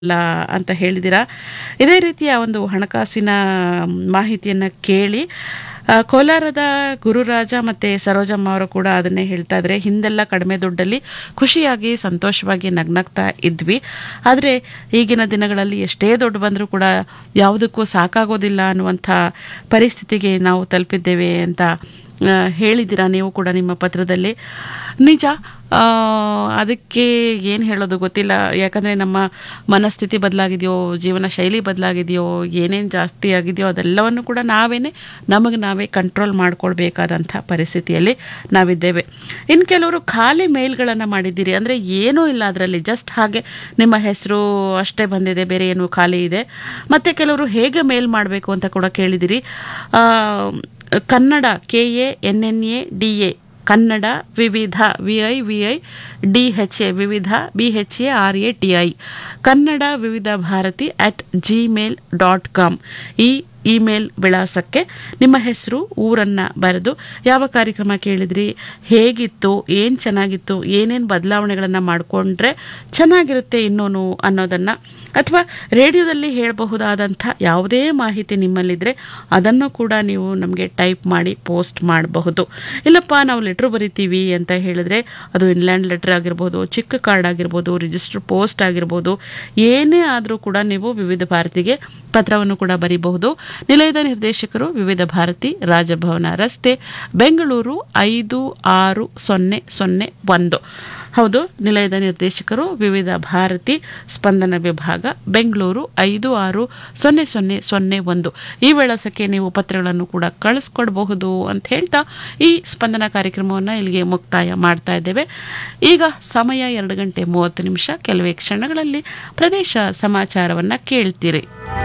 ಅಲ್ಲ ಅಂತ ಹೇಳಿದಿರಾ ಇದೇ ರೀತಿಯ ಒಂದು ಹಣಕಾಸಿನ ಮಾಹಿತಿಯನ್ನು ಕೇಳಿ ಆ, ಕೋಲಾರದ ಗುರುರಾಜ ಮತ್ತು ಸರೋಜಮ್ಮ ಅವರು ಕೂಡ ಅದನ್ನೇ ಹೇಳ್ತಾ ಇದ್ರೆ ಹಿಂದೆಲ್ಲ ಕಡಿಮೆ ದುಡ್ಡಲ್ಲಿ ಖುಷಿಯಾಗಿ ಸಂತೋಷವಾಗಿ ನಗ್ನಗ್ತಾ ಇದ್ವಿ ಆದರೆ ಈಗಿನ ದಿನಗಳಲ್ಲಿ ಎಷ್ಟೇ ದುಡ್ಡು ಬಂದರೂ ಕೂಡ ಯಾವುದಕ್ಕೂ ಸಾಕಾಗೋದಿಲ್ಲ ಅನ್ನುವಂಥ ಪರಿಸ್ಥಿತಿಗೆ ನಾವು ತಲುಪಿದ್ದೇವೆ ಅಂತ ಆ, ಹೇಳಿದ್ದೀರಾ ನೀವು ಕೂಡ ನಿಮ್ಮ ಪತ್ರದಲ್ಲಿ ನಿಜ ಆ, ಅದಕ್ಕೆ ಏನು ಹೇಳೋದು ಗೊತ್ತಿಲ್ಲ ಯಾಕಂದರೆ ನಮ್ಮ ಮನಸ್ಥಿತಿ ಬದಲಾಗಿದೆಯೋ ಜೀವನ ಶೈಲಿ ಬದಲಾಗಿದೆಯೋ ಏನೇನು ಜಾಸ್ತಿ ಆಗಿದೆಯೋ ಅದೆಲ್ಲವನ್ನು ಕೂಡ ನಾವೇನೆ ನಮಗೆ ನಾವೇ ಕಂಟ್ರೋಲ್ ಮಾಡ್ಕೊಳ್ಬೇಕಾದಂಥ ಪರಿಸ್ಥಿತಿಯಲ್ಲಿ ನಾವಿದ್ದೇವೆ ಇನ್ನು ಕೆಲವರು ಖಾಲಿ ಮೇಲ್ಗಳನ್ನು ಮಾಡಿದ್ದೀರಿ ಅಂದರೆ ಏನೂ ಇಲ್ಲ ಅದರಲ್ಲಿ ಜಸ್ಟ್ ಹಾಗೆ ನಿಮ್ಮ ಹೆಸರು ಅಷ್ಟೇ ಬಂದಿದೆ ಬೇರೆ ಏನು ಖಾಲಿ ಇದೆ ಮತ್ತು ಕೆಲವರು ಹೇಗೆ ಮೇಲ್ ಮಾಡಬೇಕು ಅಂತ ಕೂಡ ಕೇಳಿದಿರಿ ಆ, Kannada K A N N A D A Kannada Vividha V I V I D H A Vividha B H A R A T I Kannada Vividha Bharati at Gmail dot com ಈ ಇಮೇಲ್ ವಿಳಾಸಕ್ಕೆ ನಿಮ್ಮ ಹೆಸರು ಊರನ್ನು ಬರೆದು ಯಾವ ಕಾರ್ಯಕ್ರಮ ಕೇಳಿದ್ರಿ ಹೇಗಿತ್ತು ಏನು ಚೆನ್ನಾಗಿತ್ತು ಏನೇನು ಬದಲಾವಣೆಗಳನ್ನು ಮಾಡಿಕೊಂಡ್ರೆ ಚೆನ್ನಾಗಿರುತ್ತೆ ಇನ್ನೂ ಅನ್ನೋದನ್ನು ಅಥವಾ ರೇಡಿಯೋದಲ್ಲಿ ಹೇಳಬಹುದಾದಂಥ ಯಾವುದೇ ಮಾಹಿತಿ ನಿಮ್ಮಲ್ಲಿದ್ದರೆ ಅದನ್ನು ಕೂಡ ನೀವು ನಮಗೆ ಟೈಪ್ ಮಾಡಿ ಪೋಸ್ಟ್ ಮಾಡಬಹುದು ಇಲ್ಲಪ್ಪ ನಾವು ಲೆಟ್ರ್ ಬರಿತೀವಿ ಅಂತ ಹೇಳಿದ್ರೆ ಅದು ಇನ್ಲ್ಯಾಂಡ್ ಲೆಟ್ರ್ ಆಗಿರ್ಬೋದು ಚಿಕ್ಕ ಕಾರ್ಡ್ ಆಗಿರ್ಬೋದು ರಿಜಿಸ್ಟರ್ ಪೋಸ್ಟ್ ಆಗಿರ್ಬೋದು ಏನೇ ಆದರೂ ಕೂಡ ನೀವು ವಿವಿಧ ಭಾರತಿಗೆ ಪತ್ರವನ್ನು ಕೂಡ ಬರೀಬಹುದು ನಿಲಯದ ನಿರ್ದೇಶಕರು ವಿವಿಧ ಭಾರತಿ ರಾಜಭವನ ರಸ್ತೆ ಬೆಂಗಳೂರು ಐದು ಆರು ಸೊನ್ನೆ ಸೊನ್ನೆ ಒಂದು ಹೌದು ನಿಲಯದ ನಿರ್ದೇಶಕರು ವಿವಿಧ ಭಾರತಿ ಸ್ಪಂದನ ವಿಭಾಗ ಬೆಂಗಳೂರು ಐದು ಆರು ಸೊನ್ನೆ ಸೊನ್ನೆ ಸೊನ್ನೆ ಒಂದು ಈ ವಿಳಾಸಕ್ಕೆ ನೀವು ಪತ್ರಗಳನ್ನು ಕೂಡ ಕಳಿಸ್ಕೊಡ್ಬಹುದು ಅಂತ ಹೇಳ್ತಾ ಈ ಸ್ಪಂದನ ಕಾರ್ಯಕ್ರಮವನ್ನು ಇಲ್ಲಿಗೆ ಮುಕ್ತಾಯ ಮಾಡ್ತಾ ಇದ್ದೇವೆ ಈಗ ಸಮಯ ಎರಡು ಗಂಟೆ ಮೂವತ್ತು ನಿಮಿಷ ಕೆಲವೇ ಕ್ಷಣಗಳಲ್ಲಿ ಪ್ರದೇಶ ಸಮಾಚಾರವನ್ನು ಕೇಳ್ತೀರಿ